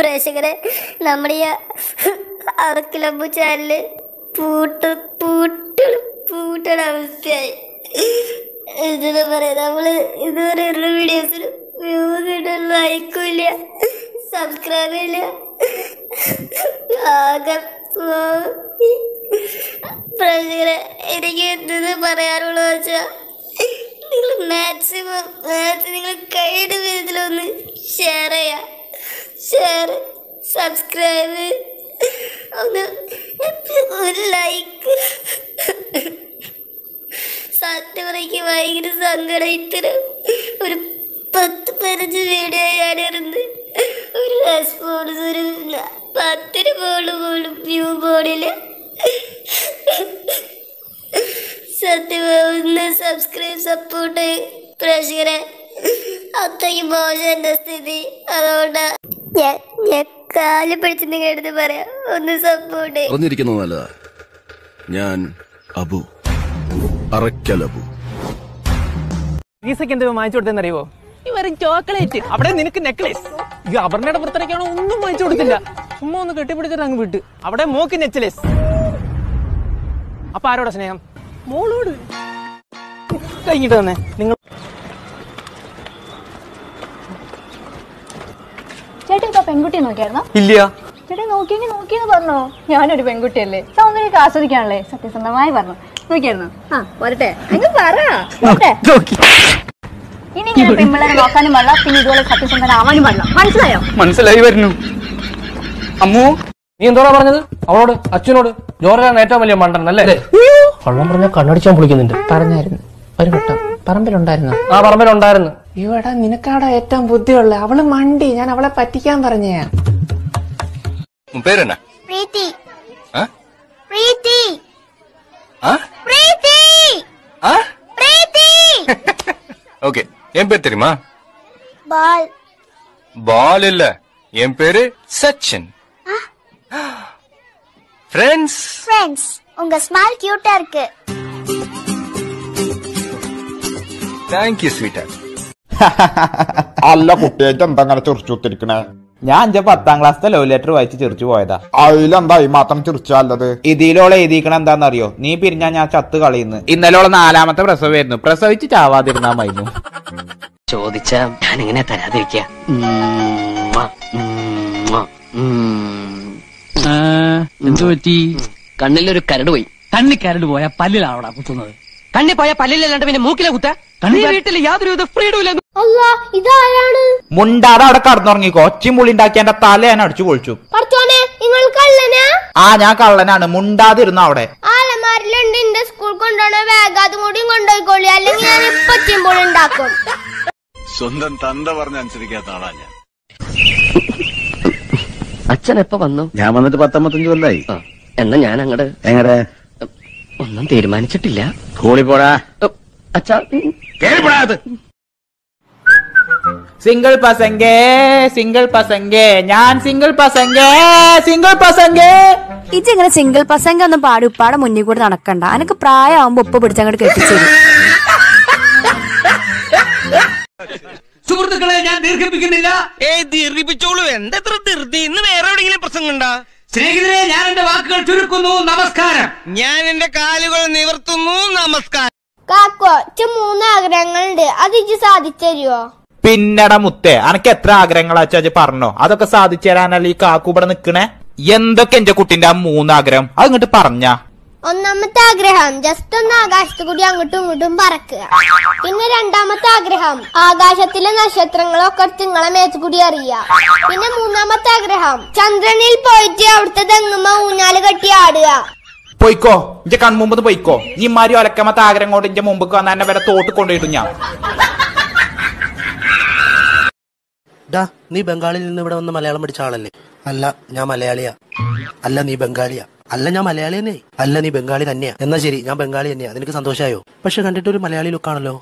പ്രേക്ഷകരെ നമ്മുടെ ഈ അറക്കിലമ്പു ചാനല് പൂട്ട് പൂട്ട് പൂട്ടണ അവസ്ഥയായി എന്താ പറയാ നമ്മള് ഇതുവരെ ഉള്ള വീഡിയോസിന് വ്യൂസ് ഇല്ല ലൈക്കും ഇല്ല സബ്സ്ക്രൈബ് ഇല്ല ആകെ പോയി. പ്രേക്ഷകരെ എനിക്ക് എന്തെന്ന് പറയാനുള്ളത് വെച്ചാൽ നിങ്ങൾ മാക്സിമം മാക്സിമം നിങ്ങൾ കഴിയുന്ന വിധത്തിലൊന്ന് ഷെയർ ചെയ്യാം ഷെയർ സബ്സ്ക്രൈബ് ഒന്ന് ഒരു ലൈക്ക് സത്യം പറയ്ക്ക് ഭയങ്കര സങ്കടം ഇത്തരം ഒരു പത്ത് പതിനഞ്ച് വീഡിയോ ഞാനിരുന്ന് ഒരു റെസ്പോൺസ് ഒരു പത്തിന് പോലും പോലും വ്യൂ ബോർഡിൽ സത്യം ഒന്ന് സബ്സ്ക്രൈബ് സപ്പോർട്ട് പ്രേക്ഷകരെ അത്രയ്ക്ക് മോശം എൻ്റെ സ്ഥിതി അതുകൊണ്ട് ഞാൻ ഞാൻ കാല് പിടിച്ച് നിങ്ങളുടെ അടുത്ത് പറയാം ഒന്ന് സപ്പോർട്ട് അറിഞ്ഞിരിക്കുന്നത് നല്ലതാ ഞാൻ അബു അറയ്ക്കൽ അബു ഗീസയ്ക്ക് എന്ത് വാങ്ങിച്ചു കൊടുത്തെന്ന് അറിയുമോ ഈ വെറും ചോക്ലേറ്റ് അവിടെ നിനക്ക് നെക്ലേസ് ഈ അപർണയുടെ പുറത്തിറക്കാണോ ഒന്നും വാങ്ങിച്ചു കൊടുത്തില്ല ചുമ്മാ ഒന്ന് കെട്ടിപ്പിടിച്ചിട്ട് അങ്ങ് വിട്ട് അവിടെ മോക്ക് നെക്ലേസ് അപ്പൊ ആരോടാ സ്നേഹം മോളോട് കഴിഞ്ഞിട്ട് തന്നെ നിങ്ങൾ ചേട്ടാ ഇപ്പൊ പെൺകുട്ടിയെ നോക്കിയായിരുന്നോ ഇല്ല ചേട്ടാ നോക്കിയെങ്കിൽ നോക്കിയെന്ന് പറഞ്ഞോ ഞാനൊരു പെൺകുട്ടിയല്ലേ സൗന്ദര്യമൊക്കെ ആസ്വദിക്കാണല്ലേ സത്യസന്ധമായി പറഞ്ഞു നോക്കിയായിരുന്നോ ആ വരട്ടെ അങ്ങ് പറ വരട്ടെ ഇനി ഇങ്ങനെ പെൺപിള്ളേരെ നോക്കാനും പാടില്ല പിന്നെ ഇതുപോലെ സത്യസന്ധനാവാനും പാടില്ല മനസ്സിലായോ മനസ്സിലായി വരുന്നു അമ്മു നീ എന്തോടാ പറഞ്ഞത് അവളോട് അച്ഛനോട് ജോർജാണ് ഏറ്റവും വലിയ മണ്ടൻ അല്ലേ കള്ളം പറഞ്ഞ കണ്ണടിച്ചാൻ പൊളിക്കുന്നുണ്ട് പറഞ്ഞായിരുന്നു ഒരു വട്ടം പറമ്പിലുണ്ടായിരുന്നു ആ പറമ്പിലുണ്ടായിരുന്നു ഇവിടെ നിനക്കാടാ ഏറ്റവും ബുദ്ധിയുള്ള അവള് മണ്ടി ഞാൻ അവളെ പറ്റിക്കാൻ പറഞ്ഞയാ உன் பேர் என்ன പ്രീതി ஆ? പ്രീതി ஆ? പ്രീതി ஆ? പ്രീതി ஓகே என் பேர் தெரியுமா ബാൽ பால் இல்ல என் பேரு சச்சின் ஃப்ரெண்ட்ஸ் ஃப்ரெண்ட்ஸ் உங்க ஸ்மைல் கியூட்டா இருக்கு தேங்க்யூ ஸ்வீட்டா അല്ല കുട്ടിയായിട്ട് എന്താ അങ്ങനെ ചിറിച്ചുത്തിരിക്കണേ ഞാൻ അഞ്ച പത്താം ക്ലാസ്സിലെ ലവ് ലെറ്റർ വായിച്ച് ചിരിച്ചു പോയതാ അതിലെന്താ ഈ മാത്രം ചിറിച്ചല്ലത് ഇതിലോളെ എഴുതിക്കണ എന്താണെന്നറിയോ നീ പിരിഞ്ഞാ ഞാൻ ചത്ത് കളയുന്നു ഇന്നലോളെ നാലാമത്തെ പ്രസവമായിരുന്നു പ്രസവിച്ച് ചാവാതിരുന്നാ മൈന്നു ചോദിച്ച ഞാൻ എങ്ങനെ തരാതിരിക്ക എന്തു പറ്റി കണ്ണിലൊരു കരട് പോയി കണ്ണി കരട് പോയ പല്ലിലാവടാ കുത്തുന്നത് കണ്ണി പോയ പല്ലിലല്ലാണ്ട് പിന്നെ മൂക്കിലെ കുത്ത ഈ വീട്ടിൽ യാതൊരു ഫ്രീഡും ഇല്ല അല്ല ഇതാരാണ് മുണ്ടാതെ അവിടെ കടന്നുറങ്ങിക്കോ ഒച്ചയും പുളി ഉണ്ടാക്കി എന്റെ തല ഞാൻ അടിച്ചു പൊളിച്ചു പഠിച്ചോനെ നിങ്ങൾ കള്ളനാ ആ ഞാൻ കള്ളനാണ് മുണ്ടാതിരുന്ന അവിടെ ആലമാരിലുണ്ട് എന്റെ സ്കൂൾ കൊണ്ടുപോണ ബാഗ് അതും കൂടി കൊണ്ടുപോയിക്കോളി അല്ലെങ്കിൽ ഞാൻ ഇപ്പൊ ചിമ്പോൾ ഉണ്ടാക്കും സ്വന്തം തന്ത പറഞ്ഞ അനുസരിക്കാത്ത ആളാ ഞാൻ അച്ഛൻ എപ്പോ വന്നു ഞാൻ വന്നിട്ട് പത്തമ്പത്തഞ്ച് കൊല്ലായി ആ, എന്നാ ഞാൻ അങ്ങട് എങ്ങനെ ഒന്നും തീരുമാനിച്ചിട്ടില്ല സ്കൂളിൽ പോടാ ഓ, അച്ഛാ ഉം. കേറിപ്പോടാത് സിംഗിൾ പസംഗേ സിംഗിൾ പസംഗേ ഞാൻ സിംഗിൾ പസംഗേ സിംഗിൾ പസംഗേ ഇങ്ങനെ സിംഗിൾ പസംഗ ഒന്നും പാടി ഉപ്പാടെ മുന്നിൽ കൂടെ നടക്കണ്ട അനക്ക് പ്രായമാകുമ്പോ ഉപ്പ് പിടിച്ചങ്ങോട്ട് കെട്ടിച്ചേരും സുഹൃത്തുക്കളെ ഞാൻ ദീർഘിപ്പിക്കുന്നില്ല ഏ ദീർഘിപ്പിച്ചോളൂ എന്തത്ര ധൃതി ഇന്ന് വേറെ എവിടെയെങ്കിലും പ്രസംഗണ്ട സ്നേഹിതരെ ഞാൻ എന്റെ വാക്കുകൾ ചുരുക്കുന്നു നമസ്കാരം ഞാൻ എന്റെ കാലുകൾ നിവർത്തുന്നു നമസ്കാരം കാക്കോ ഇച്ച മൂന്ന് ആഗ്രഹങ്ങളുണ്ട് അത് ഇജ്ജ് സാധിച്ചു തരുവോ പിന്നട മുത്തേ അനക്ക് എത്ര ആഗ്രഹങ്ങളാ ചേച്ചി പറഞ്ഞോ അതൊക്കെ സാധിച്ചു തരാനല്ല ഈ കാക്കു ഇവിടെ നിക്കണേ എന്തൊക്കെ എന്റെ കുട്ടിന്റെ ആ മൂന്നാഗ്രഹം അത് ഇങ്ങോട്ട് പറഞ്ഞ ഒന്നാമത്തെ ആഗ്രഹം ജസ്റ്റ് ഒന്ന് ആകാശത്തു കൂടി അങ്ങോട്ടും ഇങ്ങോട്ടും പറക്കുക പിന്നെ രണ്ടാമത്തെ ആഗ്രഹം ആകാശത്തിലെ നക്ഷത്രങ്ങളൊക്കെ എടുത്ത് നിങ്ങളെ മേത്ത് കൂടി അറിയാം പിന്നെ മൂന്നാമത്തെ ആഗ്രഹം ചന്ദ്രനിൽ പോയിട്ട് അവിടുത്തെ തെങ്ങുമ്പോ ഊഞ്ഞാല് കെട്ടി ആടുക പൊയ്ക്കോ ഇന്റെ കൺമുമ്പ് പൊയ്ക്കോ ഈ മാരി ഒലക്കമത്തെ ആഗ്രഹം കൊണ്ട് ഇന്റെ മുമ്പ് വന്ന എന്നെ വരെ തോട്ട് കൊണ്ടുപോയിട്ടു ഞാൻ ഡാ നീ ബംഗാളിൽ നിന്ന് ഇവിടെ വന്ന് മലയാളം പഠിച്ച ആളല്ലേ അല്ല ഞാൻ മലയാളിയാ അല്ല നീ ബംഗാളിയാ അല്ല ഞാൻ മലയാളി തന്നെ അല്ല നീ ബംഗാളി തന്നെയാ എന്നാ ശരി ഞാൻ ബംഗാളി തന്നെയാ നിനക്ക് സന്തോഷമായോ പക്ഷെ കണ്ടിട്ട് ഒരു മലയാളി ലുക്കാണല്ലോ